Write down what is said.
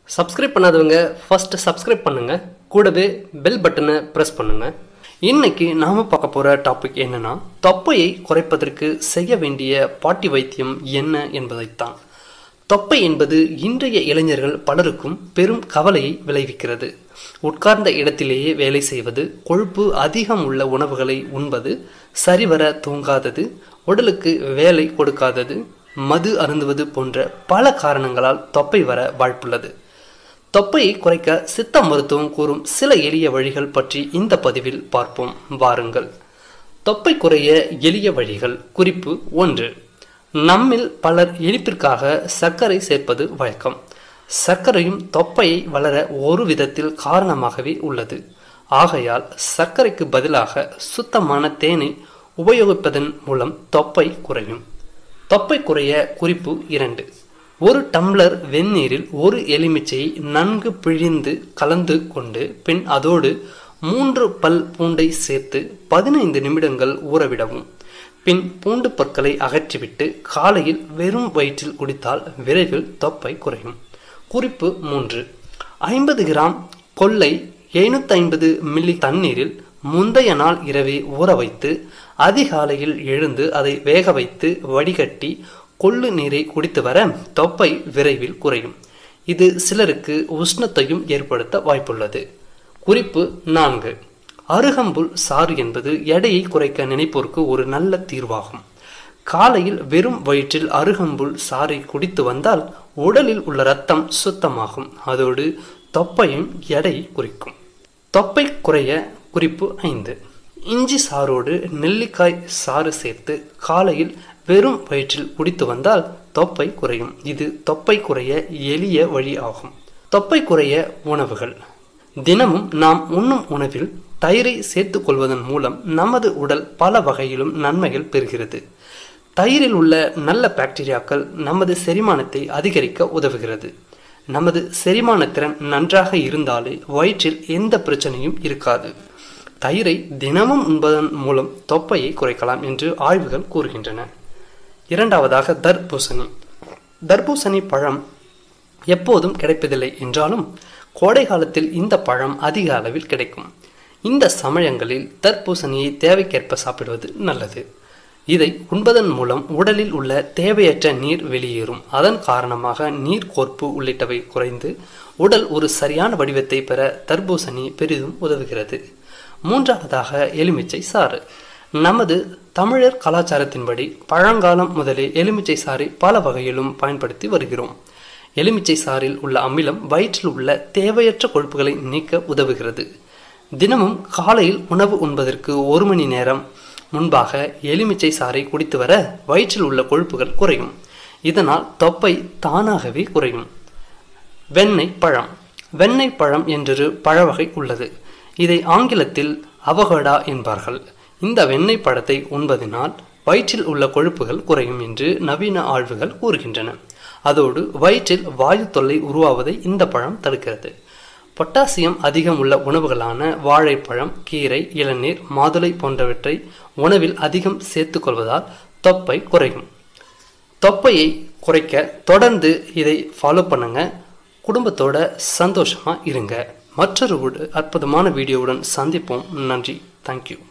subscribe பண்ணாதவங்க first subscribe பண்ணுங்க கூடவே பெல் பட்டனை ப்ரெஸ் பண்ணுங்க இன்னைக்கு நாம பார்க்க போற டாபிக் என்னன்னா தொப்பையை குறைப்பதற்கு செய்ய வேண்டிய பாட்டி வைத்தியம் என்ன என்பதைத்தான் தொப்பை என்பது இன்றைய இளைஞர்கள் பலருக்கும் பெரும் கவலையை விளைவிக்கிறது உட்கார்ந்த இடத்திலேயே வேலை செய்வது கொழுப்பு அதிகம் உள்ள உணவுகளை உண்பது சரிவர தூங்காதது உடலுக்கு வேலை கொடுக்காதது மது அருந்துவது போன்ற பல காரணங்களால் தொப்பை வர வாய்ப்புள்ளது தொப்பையை குறைக்க சித்த மருத்துவம் கூறும் சில எளிய வழிகள் பற்றி இந்த பதிவில் பார்ப்போம் வாருங்கள் தொப்பை குறைய எளிய வழிகள் குறிப்பு ஒன்று நம்மில் பலர் இனிப்பிற்காக சர்க்கரை சேர்ப்பது வழக்கம் சர்க்கரையும் தொப்பையை வளர ஒரு விதத்தில் காரணமாகவே உள்ளது ஆகையால் சர்க்கரைக்கு பதிலாக சுத்தமான தேனை உபயோகிப்பதன் மூலம் தொப்பை குறையும் தொப்பை குறைய குறிப்பு இரண்டு ஒரு டம்ளர் வெந்நீரில் ஒரு எலுமிச்சையை நன்கு பிழிந்து கலந்து கொண்டு பின் அதோடு மூன்று பல் பூண்டை சேர்த்து பதினைந்து நிமிடங்கள் ஊறவிடவும் பின் பூண்டு பற்களை அகற்றிவிட்டு காலையில் வெறும் வயிற்றில் குடித்தால் விரைவில் தொப்பை குறையும் குறிப்பு மூன்று ஐம்பது கிராம் கொள்ளை எழுநூத்தி ஐம்பது மில்லி தண்ணீரில் முந்தைய நாள் இரவே ஊற வைத்து அதிகாலையில் எழுந்து அதை வேக வைத்து வடிகட்டி கொள்ளு நீரை குடித்து வர தொப்பை விரைவில் குறையும் இது சிலருக்கு உஷ்ணத்தையும் ஏற்படுத்த வாய்ப்புள்ளது குறிப்பு நான்கு அருகம்புல் சாறு என்பது எடையை குறைக்க நினைப்போருக்கு ஒரு நல்ல தீர்வாகும் காலையில் வெறும் வயிற்றில் அருகம்புல் சாறை குடித்து வந்தால் உடலில் உள்ள ரத்தம் சுத்தமாகும் அதோடு தொப்பையும் எடையை குறிக்கும் தொப்பை குறைய குறிப்பு ஐந்து இஞ்சி சாரோடு நெல்லிக்காய் சாறு சேர்த்து காலையில் வெறும் வயிற்றில் குடித்து வந்தால் தொப்பை குறையும் இது தொப்பை குறைய எளிய வழி ஆகும் தொப்பை குறைய உணவுகள் தினமும் நாம் உண்ணும் உணவில் தயிரை சேர்த்துக் கொள்வதன் மூலம் நமது உடல் பல வகையிலும் நன்மைகள் பெறுகிறது தயிரில் உள்ள நல்ல பாக்டீரியாக்கள் நமது செரிமானத்தை அதிகரிக்க உதவுகிறது நமது செரிமான திறன் நன்றாக இருந்தாலே வயிற்றில் எந்த பிரச்சனையும் இருக்காது தயிரை தினமும் உண்பதன் மூலம் தொப்பையை குறைக்கலாம் என்று ஆய்வுகள் கூறுகின்றன இரண்டாவதாக தர்பூசணி தர்பூசணி பழம் எப்போதும் கிடைப்பதில்லை என்றாலும் கோடை காலத்தில் இந்த பழம் அதிக அளவில் கிடைக்கும் இந்த சமயங்களில் தர்பூசணியை தேவைக்கேற்ப சாப்பிடுவது நல்லது இதை உண்பதன் மூலம் உடலில் உள்ள தேவையற்ற நீர் வெளியேறும் அதன் காரணமாக நீர் கோர்ப்பு உள்ளிட்டவை குறைந்து உடல் ஒரு சரியான வடிவத்தை பெற தர்பூசணி பெரிதும் உதவுகிறது மூன்றாவதாக எலுமிச்சை சாறு நமது தமிழர் கலாச்சாரத்தின்படி பழங்காலம் முதலே எலுமிச்சை சாறை பல வகையிலும் பயன்படுத்தி வருகிறோம் எலுமிச்சை சாறில் உள்ள அமிலம் வயிற்றில் உள்ள தேவையற்ற கொழுப்புகளை நீக்க உதவுகிறது தினமும் காலையில் உணவு உண்பதற்கு ஒரு மணி நேரம் முன்பாக எலுமிச்சை சாறை குடித்து வர வயிற்றில் உள்ள கொழுப்புகள் குறையும் இதனால் தொப்பை தானாகவே குறையும் வெண்ணெய் பழம் வெண்ணெய் பழம் என்றொரு பழவகை உள்ளது இதை ஆங்கிலத்தில் அவகடா என்பார்கள் இந்த வெண்ணெய் பழத்தை உண்பதினால் வயிற்றில் உள்ள கொழுப்புகள் குறையும் என்று நவீன ஆய்வுகள் கூறுகின்றன அதோடு வயிற்றில் வாயு தொல்லை உருவாவதை இந்த பழம் தடுக்கிறது பொட்டாசியம் அதிகம் உள்ள உணவுகளான வாழைப்பழம் கீரை இளநீர் மாதுளை போன்றவற்றை உணவில் அதிகம் சேர்த்து கொள்வதால் தொப்பை குறையும் தொப்பையை குறைக்க தொடர்ந்து இதை ஃபாலோ பண்ணுங்க குடும்பத்தோட சந்தோஷமா இருங்க மற்றொரு அற்புதமான வீடியோவுடன் சந்திப்போம் நன்றி தேங்க்யூ